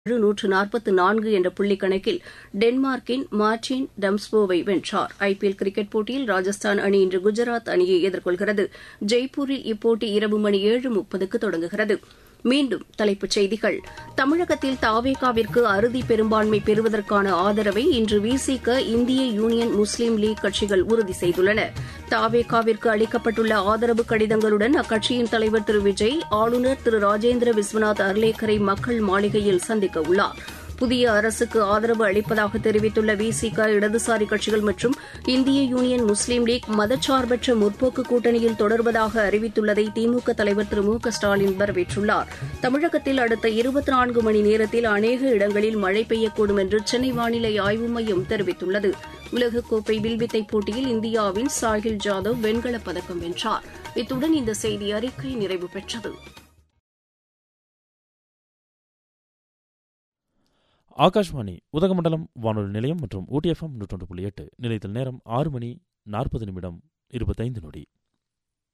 நூற்று நாற்பத்து நான்கு என்ற புள்ளி கணக்கில் டென்மார்க்கின் மார்டின் டம்ஸ்போவை வென்றார் ஐபிஎல் கிரிக்கெட் போட்டியில் ராஜஸ்தான் அணி இன்று குஜராத் அணியை எதிர்கொள்கிறது ஜெய்ப்பூரில் இப்போட்டி இரவு மணி ஏழு முப்பதுக்கு தொடங்குகிறது மீண்டும் தலைப்புச் செய்திகள் தமிழகத்தில் தாவேகாவிற்கு அறுதி பெரும்பான்மை பெறுவதற்கான ஆதரவை இன்று விசிக இந்திய யூனியன் முஸ்லீம் லீக் கட்சிகள் உறுதி செய்துள்ளன தாவேகாவிற்கு அளிக்கப்பட்டுள்ள ஆதரவு கடிதங்களுடன் அக்கட்சியின் தலைவர் திரு விஜய் ஆளுநர் திரு ராஜேந்திர விஸ்வநாத் அர்லேக்கரை மக்கள் மாளிகையில் சந்திக்க உள்ளார் புதிய அரசுக்கு ஆதரவு அளிப்பதாக தெரிவித்துள்ள விசிக இடதுசாரி கட்சிகள் மற்றும் இந்திய யூனியன் முஸ்லீம் லீக் மதச்சார்பற்ற முற்போக்கு கூட்டணியில் தொடர்வதாக அறிவித்துள்ளதை திமுக தலைவர் திரு மு க ஸ்டாலின் வரவேற்றுள்ளார் தமிழகத்தில் அடுத்த இருபத்தி நான்கு மணி நேரத்தில் அநேக இடங்களில் மழை பெய்யக்கூடும் என்று சென்னை வானிலை ஆய்வு மையம் தெரிவித்துள்ளது உலகக்கோப்பை வில்வித்தை போட்டியில் இந்தியாவின் சாஹில் ஜாதவ் வெண்கலப் பதக்கம் வென்றார் இத்துடன் இந்த செய்தி அறிக்கை நிறைவு பெற்றது ஆகாஷ்வாணி உதகமண்டலம் வானொலி நிலையம் மற்றும் ஊட்டிஎஃப்எம் நூற்றொன்று புள்ளி எட்டு நிலையத்தில் நேரம் ஆறு மணி நாற்பது நிமிடம் இருபத்தைந்து நொடி